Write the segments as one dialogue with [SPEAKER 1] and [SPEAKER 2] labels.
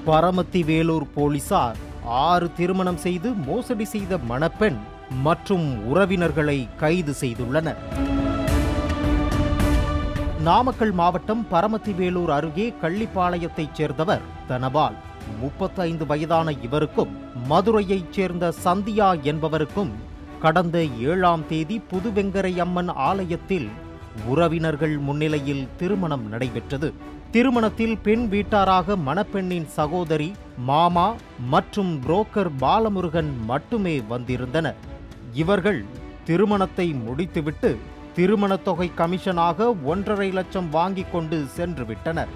[SPEAKER 1] பரமத்தி வேலூர் போலீசார் ஆறு திருமணம் செய்து மோசடி செய்த மணப்பெண் மற்றும் உறவினர்களை கைது செய்துள்ளனர் நாமக்கல் மாவட்டம் பரமத்தி வேலூர் அருகே கள்ளிப்பாளையத்தைச் சேர்ந்தவர் தனபால் முப்பத்தைந்து வயதான இவருக்கும் மதுரையைச் சேர்ந்த சந்தியா என்பவருக்கும் கடந்த ஏழாம் தேதி புதுவெங்கரை அம்மன் ஆலயத்தில் உறவினர்கள் முன்னிலையில் திருமணம் நடைபெற்றது திருமணத்தில் பெண் வீட்டாராக மணப்பெண்ணின் சகோதரி மாமா மற்றும் புரோக்கர் பாலமுருகன் மட்டுமே வந்திருந்தனர் இவர்கள் திருமணத்தை முடித்துவிட்டு திருமணத் தொகை கமிஷனாக ஒன்றரை லட்சம் வாங்கிக் கொண்டு சென்று விட்டனர்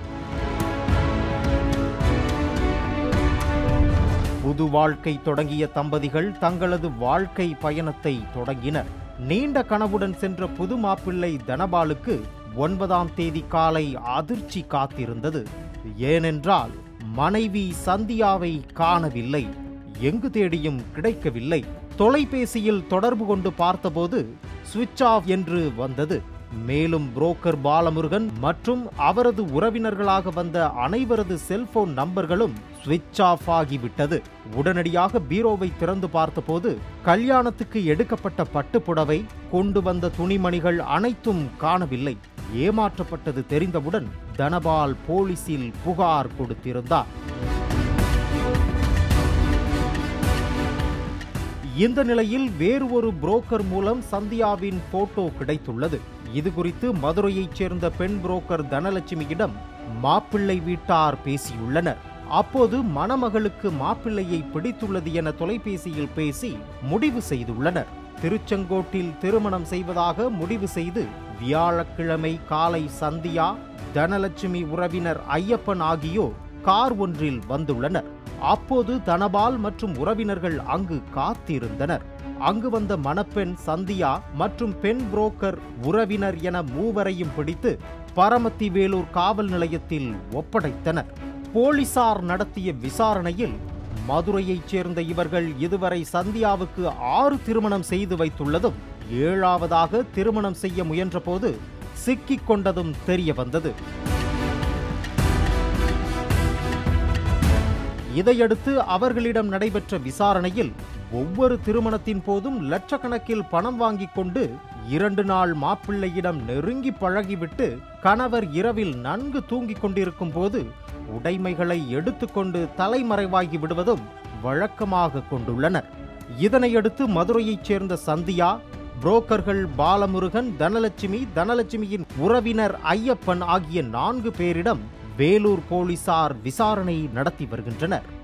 [SPEAKER 1] புது வாழ்க்கை தொடங்கிய தம்பதிகள் தங்களது வாழ்க்கை பயணத்தை தொடங்கினர் நீண்ட கனவுடன் சென்ற புது மாப்பிள்ளை தனபாலுக்கு ஒன்பதாம் தேதி காலை அதிர்ச்சி காத்திருந்தது ஏனென்றால் மனைவி சந்தியாவை காணவில்லை எங்கு தேடியும் கிடைக்கவில்லை தொலைபேசியில் தொடர்பு கொண்டு பார்த்தபோது சுவிட்ச் ஆஃப் என்று வந்தது மேலும் புரோக்கர் பாலமுருகன் மற்றும் அவரது உறவினர்களாக வந்த அனைவரது செல்போன் நம்பர்களும் சுவிட்ச் ஆஃப் ஆகிவிட்டது உடனடியாக பீரோவை திறந்து பார்த்தபோது கல்யாணத்துக்கு எடுக்கப்பட்ட பட்டுப்புடவை கொண்டு வந்த துணிமணிகள் அனைத்தும் காணவில்லை ஏமாற்றப்பட்டது தெரிந்தவுடன் தனபால் போலீசில் புகார் கொடுத்திருந்தார் இந்த நிலையில் வேறு ஒரு புரோக்கர் மூலம் சந்தியாவின் போட்டோ கிடைத்துள்ளது இது குறித்து மதுரையைச் சேர்ந்த பெண் புரோக்கர் தனலட்சுமியிடம் மாப்பிள்ளை வீட்டார் பேசியுள்ளனர் அப்போது மணமகளுக்கு மாப்பிள்ளையை பிடித்துள்ளது என தொலைபேசியில் பேசி முடிவு செய்துள்ளனர் திருச்செங்கோட்டில் திருமணம் செய்வதாக முடிவு செய்து வியாழக்கிழமை காலை சந்தியா தனலட்சுமி உறவினர் ஐயப்பன் ஆகியோர் கார் ஒன்றில் வந்துள்ளனர் அப்போது தனபால் மற்றும் உறவினர்கள் அங்கு காத்திருந்தனர் அங்கு வந்த மணப்பெண் சந்தியா மற்றும் பெண் புரோக்கர் உறவினர் என மூவரையும் பிடித்து பரமத்தி வேலூர் காவல் நிலையத்தில் ஒப்படைத்தனர் போலீசார் நடத்திய விசாரணையில் மதுரையைச் சேர்ந்த இவர்கள் இதுவரை சந்தியாவுக்கு ஆறு திருமணம் செய்து வைத்துள்ளதும் ஏழாவதாக திருமணம் செய்ய முயன்றபோது சிக்கிக் கொண்டதும் தெரிய வந்தது இதையடுத்து அவர்களிடம் நடைபெற்ற விசாரணையில் ஒவ்வொரு திருமணத்தின் போதும் லட்சக்கணக்கில் பணம் வாங்கிக் கொண்டு இரண்டு நாள் மாப்பிள்ளையிடம் நெருங்கி பழகிவிட்டு கணவர் இரவில் நன்கு தூங்கிக் கொண்டிருக்கும் போது உடைமைகளை எடுத்துக்கொண்டு தலைமறைவாகி விடுவதும் வழக்கமாக கொண்டுள்ளனர் இதனையடுத்து மதுரையைச் சேர்ந்த சந்தியா புரோக்கர்கள் பாலமுருகன் தனலட்சுமி தனலட்சுமியின் உறவினர் ஐயப்பன் ஆகிய நான்கு பேரிடம் வேலூர் போலீசார் விசாரணை நடத்தி வருகின்றனர்